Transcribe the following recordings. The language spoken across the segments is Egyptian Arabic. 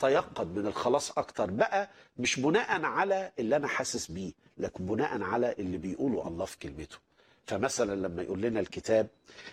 اتيقن من الخلاص اكتر بقى مش بناء على اللي انا حاسس بيه لكن بناء على اللي بيقوله الله في كلمته فمثلا لما يقول لنا الكتاب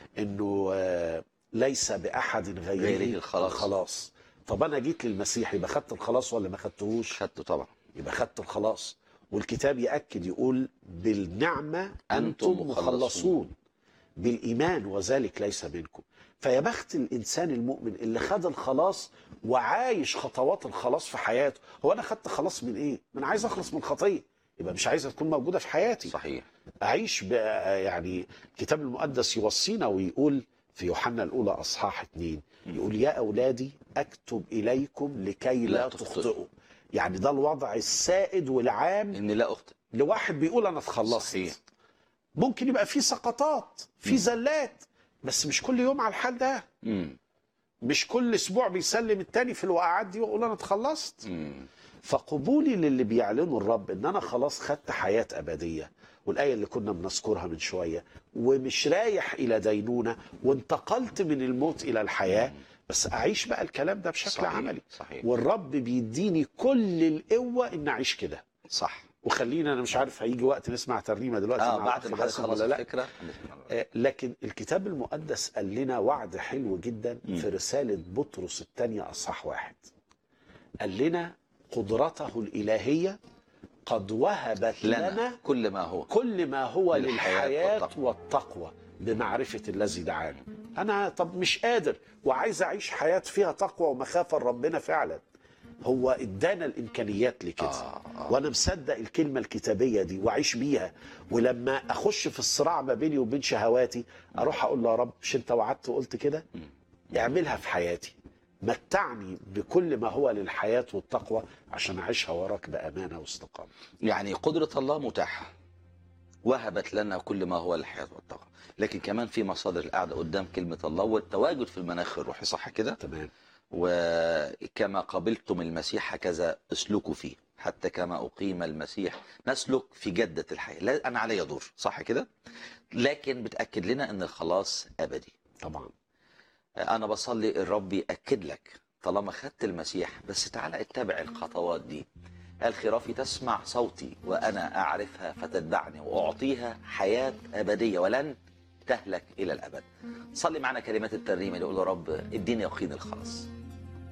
انه آه، ليس باحد غيره, غيره الخلاص. الخلاص طب انا جيت للمسيح يبقى خدت الخلاص ولا ما خدتهوش خدته طبعا يبقى خدت الخلاص والكتاب يأكد يقول بالنعمة أنتم أنتم مخلصون بالإيمان وذلك ليس منكم فيا بخت الإنسان المؤمن اللي خد الخلاص وعايش خطوات الخلاص في حياته هو أنا خدت خلاص من إيه؟ من عايز أخلص من الخطية يبقى مش عايزها تكون موجودة في حياتي صحيح أعيش بقى يعني الكتاب المقدس يوصينا ويقول في يوحنا الأولى أصحاح اتنين يقول يا أولادي أكتب إليكم لكي لا, لا تخطئوا. تخطئوا يعني ده الوضع السائد والعام اني لا اخطئ لواحد بيقول أنا اتخلصت صحيح. ممكن يبقى في سقطات في زلات بس مش كل يوم على الحال ده مم. مش كل اسبوع بيسلم التاني في الوقعات دي ويقول انا اتخلصت مم. فقبولي للي بيعلنوا الرب ان انا خلاص خدت حياه ابديه والايه اللي كنا بنذكرها من شويه ومش رايح الى دينونه وانتقلت من الموت الى الحياه بس اعيش بقى الكلام ده بشكل صحيح. عملي صحيح والرب بيديني كل القوه ان اعيش كده صح وخلينا انا مش عارف هيجي وقت نسمع ترنيمه دلوقتي اه مع بعد الأخ ما حضرتك باسم خلص ولا لا الفكره آه، لكن الكتاب المقدس قال لنا وعد حلو جدا مم. في رسالة بطرس الثانية أصحاح واحد قال لنا قدرته الإلهية قد وهبت لنا, لنا كل ما هو كل ما هو للحياة للحياة والتقوى. والتقوى بمعرفة الذي دعانا أنا طب مش قادر وعايز أعيش حياة فيها تقوى ومخافة ربنا فعلا هو ادانا الامكانيات لكده آه، آه. وانا مصدق الكلمه الكتابيه دي واعيش بيها ولما اخش في الصراع ما بيني وبين شهواتي اروح اقول له يا رب مش انت وعدت وقلت كده اعملها في حياتي متعني بكل ما هو للحياه والتقوى عشان اعيشها وراك بامانه واستقامه يعني قدرة الله متاحة وهبت لنا كل ما هو الحياة والتقوى لكن كمان في مصادر القعدة قدام كلمة الله والتواجد في المناخ الروحي صح كده تمام وكما قبلتم المسيح هكذا اسلكوا فيه حتى كما أقيم المسيح نسلك في جدة الحياة لا أنا علي دور صح كده لكن بتأكد لنا أن الخلاص أبدي طبعا أنا بصلي الرب يأكد لك طالما خدت المسيح بس تعالى اتبع الخطوات دي قال خرافي تسمع صوتي وأنا أعرفها فتتبعني وأعطيها حياة أبدية ولن تهلك إلى الأبد صلي معنا كلمات الترنيمة اللي يقول يا رب اديني يقين الخلاص